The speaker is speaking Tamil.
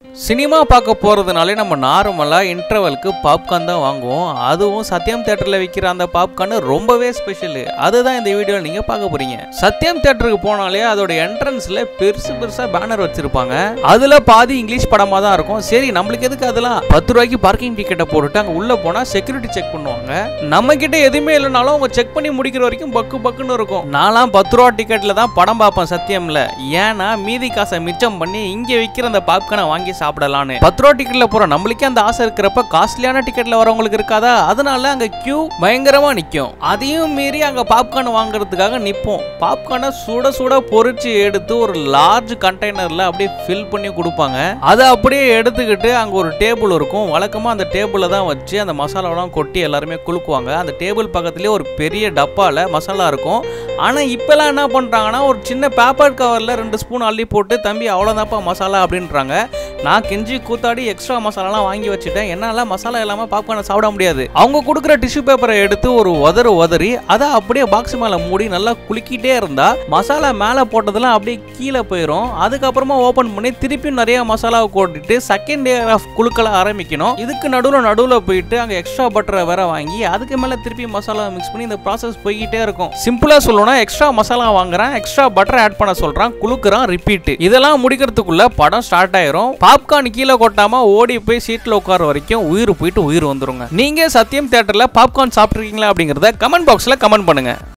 சினிமா பார்க்க போகிறதுனாலே நம்ம நார்மலாக இன்டர்வலுக்கு பாப்கார்ன் தான் வாங்குவோம் அதுவும் சத்யம் தேட்டரில் விற்கிற அந்த பாப்கார்ன் ரொம்பவே ஸ்பெஷலு அதுதான் இந்த வீடியோவில் நீங்கள் பார்க்க போகிறீங்க சத்யம் தேட்டருக்கு போனாலே அதோட என்ட்ரன்ஸில் பெருசு பெருசாக பேனர் வச்சுருப்பாங்க அதில் பாதி இங்கிலீஷ் படமாக தான் இருக்கும் சரி நம்மளுக்கு எதுக்கு அதெல்லாம் பத்து ரூபாய்க்கு பார்க்கிங் டிக்கெட்டை போட்டுட்டு அங்கே உள்ளே போனால் செக்யூரிட்டி செக் பண்ணுவாங்க நம்ம கிட்ட எதுவுமே இல்லைனாலும் அவங்க செக் பண்ணி முடிக்கிற வரைக்கும் பக்கு பக்குன்னு இருக்கும் நான்லாம் பத்து ரூபா டிக்கெட்டில் தான் படம் பார்ப்பேன் சத்தியம்ல ஏன்னா மீதி காசை மிச்சம் பண்ணி இங்கே விற்கிற அந்த பாப்கார்னை வாங்கி சாப்பிடலான்னு பத்து ரூபா டிக்கெட்ல போற நம்மளுக்கே அந்த ஆசை இருக்கிறப்ப காஸ்ட்லியான டிக்கெட்ல வரவங்களுக்கு இருக்காதா அதனால அங்க கியூ பயங்கரமா நிக்கும் அதையும் மீறி அங்க பாப்கார்ன் வாங்குறதுக்காக நிப்போம் பாப்கார்னை சுட சுட பொரிச்சு எடுத்து ஒரு லார்ஜ் கண்டெய்னர்ல அப்படியே ஃபில் பண்ணி கொடுப்பாங்க அதை அப்படியே எடுத்துக்கிட்டு அங்க ஒரு டேபிள் இருக்கும் வழக்கமா அந்த டேபிள தான் வச்சு அந்த மசாலாவெல்லாம் கொட்டி எல்லாருமே குலுக்குவாங்க அந்த டேபிள் பக்கத்துலயே ஒரு பெரிய டப்பால மசாலா இருக்கும் ஆனா இப்பெல்லாம் என்ன பண்றாங்கன்னா ஒரு சின்ன பேப்பர் கவர்ல ரெண்டு ஸ்பூன் அள்ளி போட்டு தம்பி அவ்வளோதான்ப்பா மசாலா அப்படின்றாங்க நான் கெஞ்சி கூத்தாடி எக்ஸ்ட்ரா மசாலாலாம் வாங்கி வச்சுட்டேன் என்னால மசாலா இல்லாமல் பாப்கார்னை சாப்பிட முடியாது அவங்க கொடுக்குற டிஷ்யூ பேப்பரை எடுத்து ஒரு உதறு உதறி அதை அப்படியே பாக்ஸ் மேலே மூடி நல்லா குலுக்கிட்டே இருந்தா மசாலா மேலே போட்டதெல்லாம் அப்படியே கீழே போயிடும் அதுக்கப்புறமா ஓப்பன் பண்ணி திருப்பியும் நிறைய மசாலாவை கொட்டிட்டு செகண்ட் இயர் ஆஃப் குழுக்களை ஆரம்பிக்கணும் இதுக்கு நடுவில் நடுவில் போயிட்டு அங்கே எக்ஸ்ட்ரா பட்டரை வேற வாங்கி அதுக்கு மேலே திருப்பி மசாலா மிக்ஸ் பண்ணி இந்த ப்ராசஸ் போய்கிட்டே இருக்கும் சிம்பிளாக சொல்லணும்னா எக்ஸ்ட்ரா மசாலா வாங்குறான் எக்ஸ்ட்ரா பட்டர் ஆட் பண்ண சொல்றான் குலுக்குறான் ரிப்பீட் இதெல்லாம் முடிக்கிறதுக்குள்ள படம் ஸ்டார்ட் ஆயிரும் பாப்கார்ன் கீழே கொட்டாம ஓடி போய் சீட்ல உட்கார வரைக்கும் உயிர் போயிட்டு உயிர் வந்துருங்க நீங்க சத்தியம் தியேட்டர்ல பாப்கார்ன் சாப்பிட்ருக்கீங்களா அப்படிங்கறத கமெண்ட் பாக்ஸ்ல கமெண்ட் பண்ணுங்க